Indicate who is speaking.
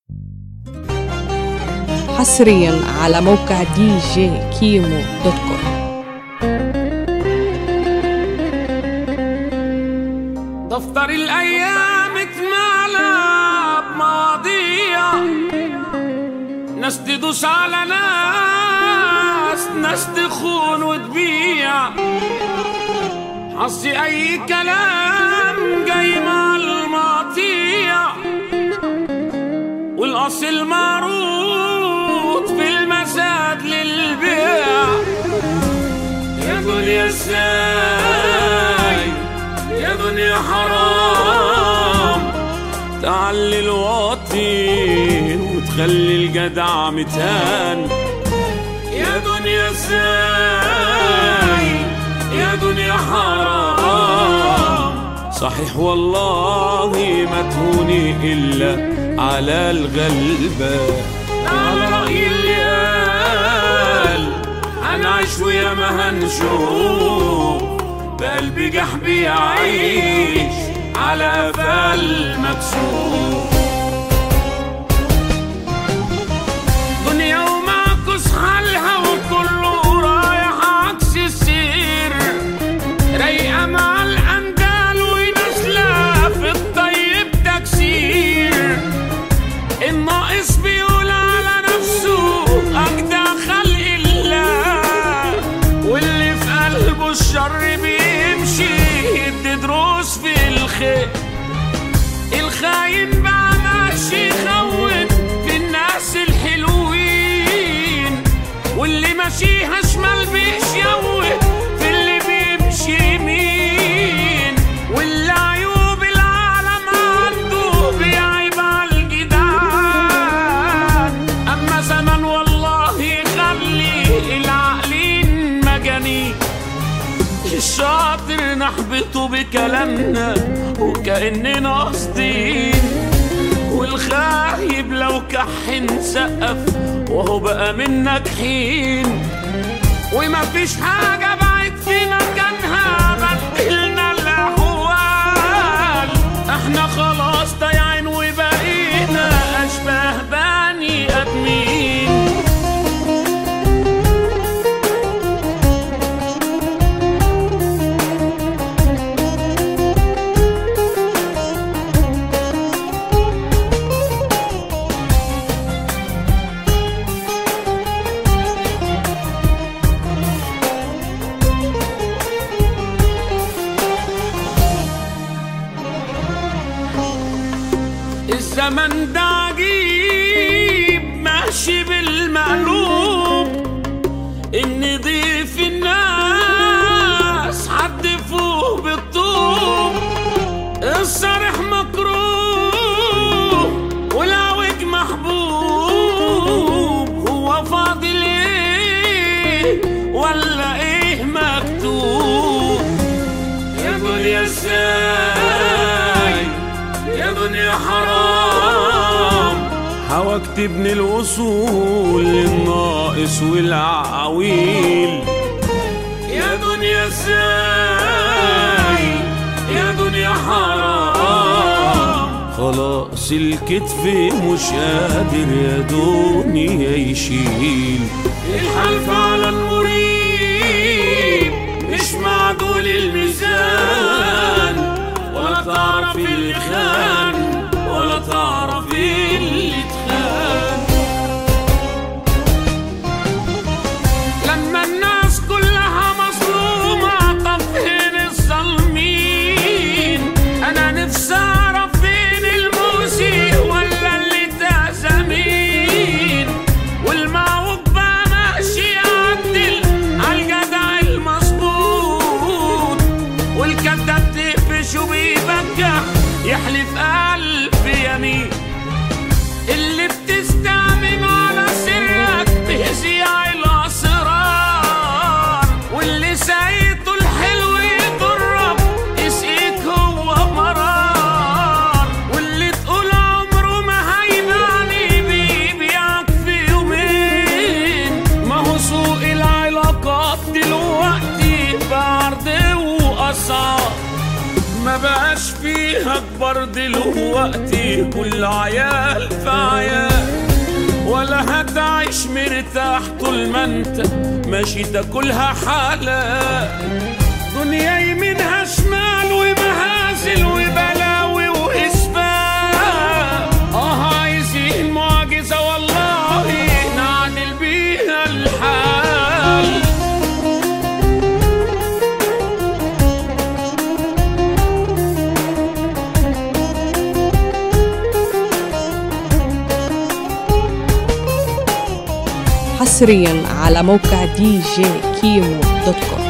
Speaker 1: حصريا على موقع دي جي كيمو دوت كوم
Speaker 2: دفتر الايام اتملى بمواضيع ناس تدوس على ناس ناس تخون وتبيع حظي اي كلام جاي مع المقطيع والاصل معروض في المزاد للبيع يا دنيا ازاي يا دنيا حرام تعلي الواطي وتخلي الجدع متهان يا دنيا ازاي يا دنيا حرام صحيح والله ما تهوني الا على الغلبة على رأي اللي قال هنعيش ويا ما هنشوف بقلبي جحبي يعيش على قفال مكسوف دنيا ومعكس حالها وكله رايح عكس السير رايقة مع الأندال ونازلة في الطيب تكسير الناقص بيقول على نفسه أجدع خلق الله واللي في قلبه الشر بيمشي يدي دروس في الخير الخاين بقى ماشي يخون في الناس الحلوين واللي ماشيها شمال بيشوه في اللي بيمشي يمين واللي عيوب العالم عنده بيعيب على الجدعان اما زمان والله يخلي العقلين مجانين الشاطر نحبطه بكلامنا وكأننا قاصدين والخايب لو كح نسقف وهو بقى منك حين وما فيش حاجة بعد في مكانها بدلنا الأحوال احنا خلاص ضايعين وبقينا أشباه بني آدمين الزمن ده عجيب ماشي بالمقلوب ان ضيف الناس حد فوق بالطوب الصريح مكروه والعوج محبوب هو فاضل ايه ولا ايه مكتوب يا دنيا ازاي يا دنيا حرام هواك تبني الوصول للناقص والعويل يا دنيا ازاي يا دنيا حرام خلاص الكتف مش قادر يا دنيا يشيل الحلف على المريب مش معدول الميزان ولا تعرف اللي خان ولا تعرف اللي اتخان لما الناس كلها مظلومة طب فين الظالمين أنا نفسي أعرف فين المؤذي ولا اللي تأذى مين والمعوج بقى ماشي يعدل عالجدع المظبوط والكذاب تقفش وبيبجح يحلف ألف يمين اللي بتستعمل على سرك بيذيع الأسرار واللي سايته الحلو يجرب يسقيك هو مرار واللي تقول عمره ما هيبعني بيبيعك في يومين ما هو سوق العلاقات دلوقتي بعرض وأسعار ما بقاش فيها اكبر دلوقتي كل عيال في عيال ترتاح طول ما انت ماشي تاكلها حالة دنيا يمينها شمال ومهازل وبلاوي واسباب اه عايزين معجزة والله نعدل بيها الحال
Speaker 1: حصريا على موقع دي جي كيمو دوت كوم